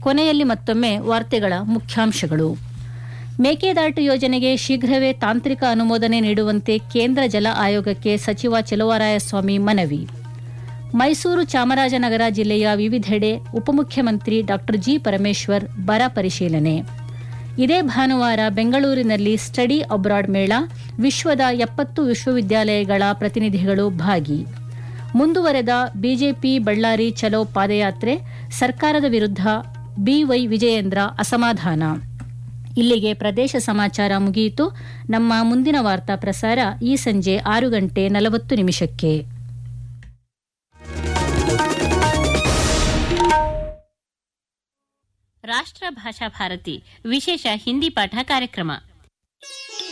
ಕೊನೆಯಲ್ಲಿ ಮತ್ತೊಮ್ಮೆ ವಾರ್ತೆಗಳ ಮುಖ್ಯಾಂಶಗಳು ಮೇಕೆದಾಟು ಯೋಜನೆಗೆ ಶೀಘ್ರವೇ ತಾಂತ್ರಿಕ ಅನುಮೋದನೆ ನೀಡುವಂತೆ ಕೇಂದ್ರ ಜಲ ಆಯೋಗಕ್ಕೆ ಸಚಿವ ಚೆಲುವರಾಯಸ್ವಾಮಿ ಮನವಿ ಮೈಸೂರು ಚಾಮರಾಜನಗರ ಜಿಲ್ಲೆಯ ವಿವಿಧೆಡೆ ಉಪಮುಖ್ಯಮಂತ್ರಿ ಡಾ ಜಿ ಪರಮೇಶ್ವರ್ ಬರ ಪರಿಶೀಲನೆ ಇದೇ ಭಾನುವಾರ ಬೆಂಗಳೂರಿನಲ್ಲಿ ಸ್ಟಡಿ ಅಬ್ರಾಡ್ ಮೇಳ ವಿಶ್ವದ ಎಪ್ಪತ್ತು ವಿಶ್ವವಿದ್ಯಾಲಯಗಳ ಪ್ರತಿನಿಧಿಗಳು ಭಾಗಿ ಮುಂದುವರೆದ ಬಿಜೆಪಿ ಬಳ್ಳಾರಿ ಚಲೋ ಪಾದಯಾತ್ರೆ ಸರ್ಕಾರದ ವಿರುದ್ಧ ಬಿವೈ ವಿಜಯೇಂದ್ರ ಅಸಮಾಧಾನ ಇಲ್ಲಿಗೆ ಪ್ರದೇಶ ಸಮಾಚಾರ ಮುಗಿಯಿತು ನಮ್ಮ ಮುಂದಿನ ವಾರ್ತಾ ಪ್ರಸಾರ ಈ ಸಂಜೆ ಆರು ಗಂಟೆ ನಲವತ್ತು ನಿಮಿಷಕ್ಕೆ ರಾಷ್ಟ್ರ ಭಾಷಾ ಭಾರತಿ ವಿಶೇಷ ಹಿಂದಿ ಪಾಠ ಕಾರ್ಯಕ್ರಮ